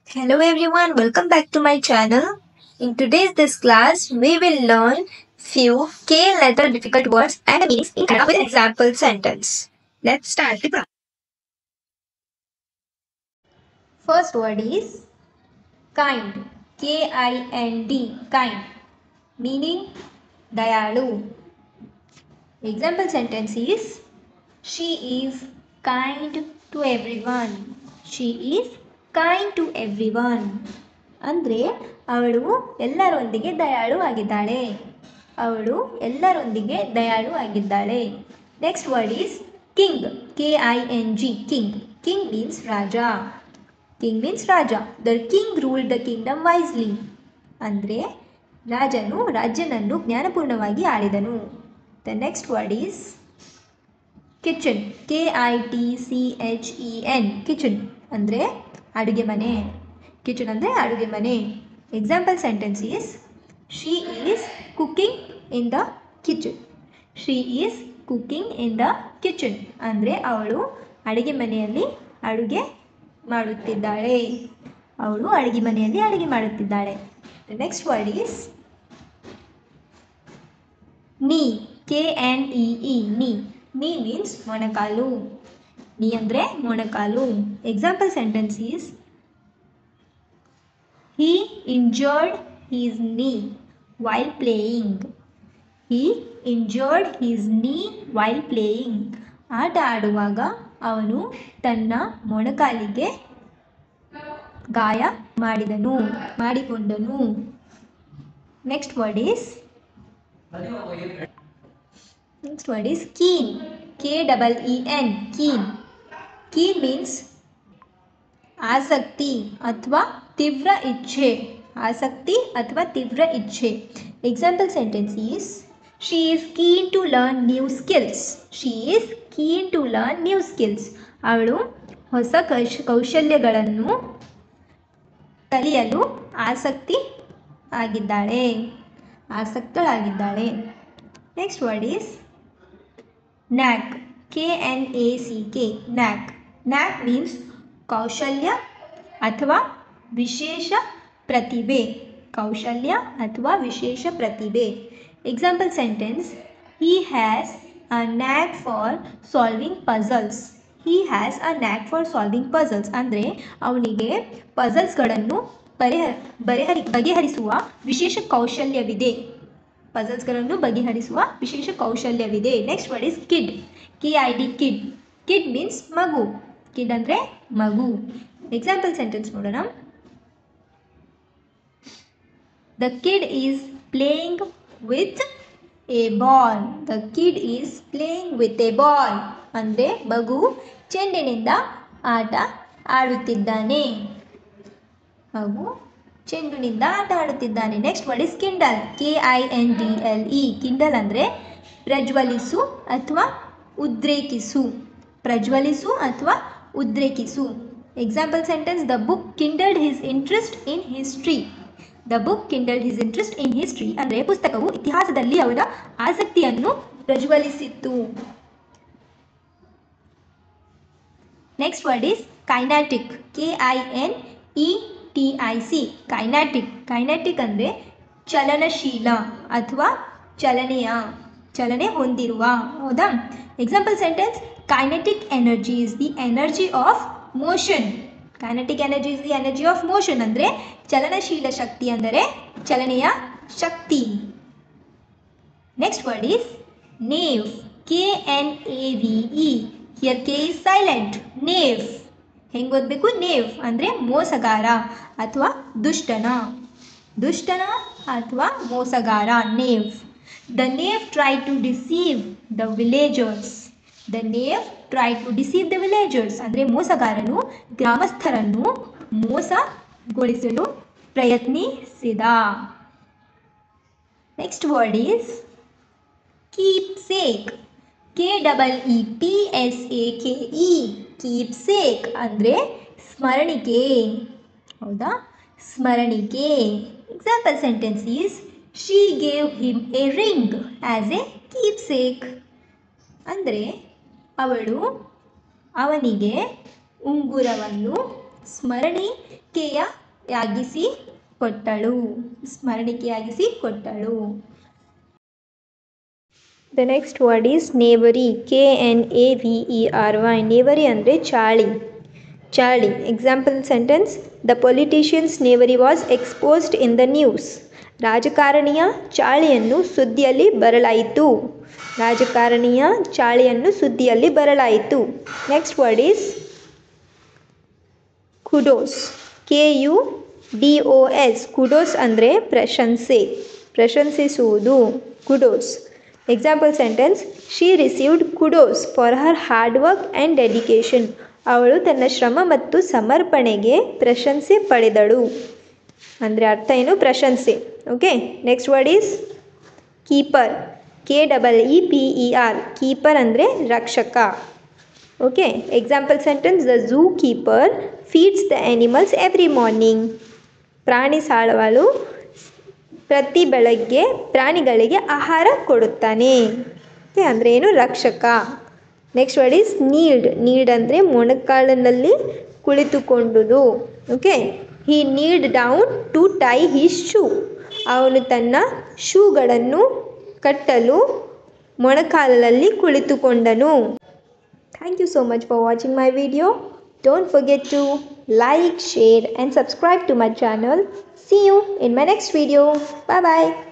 Hello everyone, welcome back to my channel. In today's this class, we will learn few K letter difficult words and the meanings in Kannada with an example sentence. Let's start the class. First word is kind. K I N D. Kind. Meaning dayalu. Example sentence is She is kind to everyone. She is kind to everyone. ಅಂದರೆ ಅವಳು ಎಲ್ಲರೊಂದಿಗೆ ದಯಾಳು ಆಗಿದ್ದಾಳೆ ಅವಳು ಎಲ್ಲರೊಂದಿಗೆ ದಯಾಳು ಆಗಿದ್ದಾಳೆ next word is king K I N G king king means ರಾಜ ಕಿಂಗ್ ಮೀನ್ಸ್ ರಾಜ the king rule the kingdom wisely ಅಂದರೆ ರಾಜನು ರಾಜ್ಯನನ್ನು ಜ್ಞಾನಪೂರ್ಣವಾಗಿ ಆಳಿದನು the next word is kitchen K I T C H E N kitchen ಅಂದರೆ ಅಡುಗೆ ಮನೆ ಕಿಚನ್ ಅಂದರೆ ಅಡುಗೆ ಮನೆ example sentence is she is cooking in the kitchen she is cooking in the kitchen ಅಂದರೆ ಅವಳು ಅಡುಗೆ ಮನೆಯಲ್ಲಿ ಅಡುಗೆ ಮಾಡುತ್ತಿದ್ದಾಳೆ ಅವಳು ಅಡುಗೆ ಮನೆಯಲ್ಲಿ ಅಡುಗೆ ಮಾಡುತ್ತಿದ್ದಾಳೆ next word is knee K N E E knee knee means ಮೊಣಕಾಲು ನೀ ಅಂದರೆ ಮೊಣಕಾಲು example sentence is he injured his knee while playing he injured his knee while playing ಆಟ ಆಡುವಾಗ ಅವನು ತನ್ನ ಮೊಣಕಾಲಿಗೆ ಗಾಯ ಮಾಡಿದನು ಮಾಡಿಕೊಂಡನು next word is next word is keen K double E N keen keen means ಆಸಕ್ತಿ ಅಥವಾ ತೀವ್ರ ಇಚ್ಛೆ ಆಸಕ್ತಿ ಅಥವಾ ತೀವ್ರ ಇಚ್ಛೆ example sentence is she is keen to learn new skills she is keen to learn new skills ಅವಳು ಹೊಸ ಕೌಶ ಕೌಶಲ್ಯಗಳನ್ನು ಕಲಿಯಲು ಆಸಕ್ತಿ ಆಗಿದ್ದಾಳೆ ಆಸಕ್ತಳಾಗಿದ್ದಾಳೆ next word is knack K N A C K knack knack means ಕೌಶಲ್ಯ ಅಥವಾ ವಿಶೇಷ ಪ್ರತಿಭೆ ಕೌಶಲ್ಯ ಅಥವಾ ವಿಶೇಷ ಪ್ರತಿಭೆ example sentence he has a knack for solving puzzles he has a knack for solving puzzles ಅಂದರೆ ಅವನಿಗೆ ಪಝಲ್ಸ್ಗಳನ್ನು ಪರಿಹ ಬರೆಹರಿ ಬಗೆಹರಿಸುವ ವಿಶೇಷ ಕೌಶಲ್ಯವಿದೆ ಪಝಲ್ಸ್ಗಳನ್ನು ಬಗೆಹರಿಸುವ ವಿಶೇಷ ಕೌಶಲ್ಯವಿದೆ next word is kid K I D kid kid means ಮಗು ಕಿಡ್ ಅಂದರೆ ಮಗು ಎಕ್ಸಾಂಪಲ್ ಸೆಂಟೆನ್ಸ್ ನೋಡೋಣ the kid is playing with a ball the kid is playing with a ball ಅಂದರೆ ಮಗು ಚೆಂಡಿನಿಂದ ಆಟ ಆಡುತ್ತಿದ್ದಾನೆ ಮಗು ಚೆಂಡಿನಿಂದ ಆಟ ಆಡುತ್ತಿದ್ದಾನೆ next word is kindle K I N D L E kindle ಅಂದರೆ ಪ್ರಜ್ವಲಿಸು ಅಥವಾ ಉದ್ರೇಕಿಸು ಪ್ರಜ್ವಲಿಸು ಅಥವಾ ಉದ್ರೇಕಿಸು example sentence the book kindled his interest in history the book kindled his interest in history ಅಂದರೆ ಪುಸ್ತಕವು ಇತಿಹಾಸದಲ್ಲಿ ಅವರ ಆಸಕ್ತಿಯನ್ನು ಪ್ರಜ್ವಲಿಸಿತ್ತು next word is kinetic K I N E T I C kinetic kinetic ಅಂದರೆ ಚಲನಶೀಲ ಅಥವಾ ಚಲನೆಯ ಚಲನೆ ಹೊಂದಿರುವ ಹೌದಾ example sentence kinetic energy is the energy of motion kinetic energy is the energy of motion ಅಂದರೆ ಚಲನಶೀಲ ಶಕ್ತಿ ಅಂದರೆ ಚಲನೆಯ ಶಕ್ತಿ next word is knave K N A V E here K is silent ನೇವ್ ಹೆಂಗೆ ಓದಬೇಕು ನೇವ್ ಅಂದರೆ ಮೋಸಗಾರ ಅಥವಾ ದುಷ್ಟನ ದುಷ್ಟನ ಅಥವಾ ಮೋಸಗಾರ knave the knave try to deceive the villagers the knave try to deceive the villagers ಅಂದರೆ ಮೋಸಗಾರನು ಗ್ರಾಮಸ್ಥರನ್ನು ಮೋಸಗೊಳಿಸಲು ಪ್ರಯತ್ನಿಸಿದ next word is keepsake K double E P S A K E keepsake ಅಂದರೆ ಸ್ಮರಣಿಕೆ ಹೌದಾ ಸ್ಮರಣಿಕೆ example sentence is she gave him a ring as a keepsake ಅಂದರೆ ಅವಳು ಅವನಿಗೆ ಉಂಗುರವನ್ನು ಸ್ಮರಣಿಕೆಯಾಗಿಸಿ ಕೊಟ್ಟಳು ಸ್ಮರಣಿಕೆಯಾಗಿಸಿ ಕೊಟ್ಟಳು the next word is knavery K N A V E R Y knavery ಅಂದರೆ ಚಾಳಿ ಚಾಳಿ example sentence the politician's knavery was exposed in the news ರಾಜಕಾರಣಿಯ ಚಾಳಿಯನ್ನು ಸುದ್ದಿಯಲ್ಲಿ ಬರಲಾಯಿತು ರಾಜಕಾರಣಿಯ ಚಾಳಿಯನ್ನು ಸುದ್ದಿಯಲ್ಲಿ ಬರಲಾಯಿತು next word is kudos K U D O S kudos ಅಂದರೆ ಪ್ರಶಂಸೆ ಪ್ರಶಂಸಿಸುವುದು kudos example sentence she received kudos for her hard work and dedication ಅವಳು ತನ್ನ ಶ್ರಮ ಮತ್ತು ಸಮರ್ಪಣೆಗೆ ಪ್ರಶಂಸೆ ಪಡೆದಳು ಅಂದರೆ ಅರ್ಥ ಏನು ಪ್ರಶಂಸೆ okay next word is keeper K double E P E R keeper ಅಂದರೆ ರಕ್ಷಕ okay example sentence the zoo keeper feeds the animals every morning ಪ್ರಾಣಿ ಸಾಳುವಳು ಪ್ರತಿ ಬೆಳಗ್ಗೆ ಪ್ರಾಣಿಗಳಿಗೆ ಆಹಾರ ಕೊಡುತ್ತಾನೆ ಓಕೆ ಅಂದರೆ ಏನು ರಕ್ಷಕ next word is knelt knelt ಅಂದರೆ ಮೊಣಕಾಲಿನಲ್ಲಿ ಕುಳಿತುಕೊಂಡುದು okay he knelt down to tie his shoe ಅವನು ತನ್ನ ಶೂಗಳನ್ನು ಕಟ್ಟಲು ಮೊಣಕಾಲಲ್ಲಿ ಕುಳಿತುಕೊಂಡನು thank you so much for watching my video don't forget to like share and subscribe to my channel See you in my next video. Bye bye.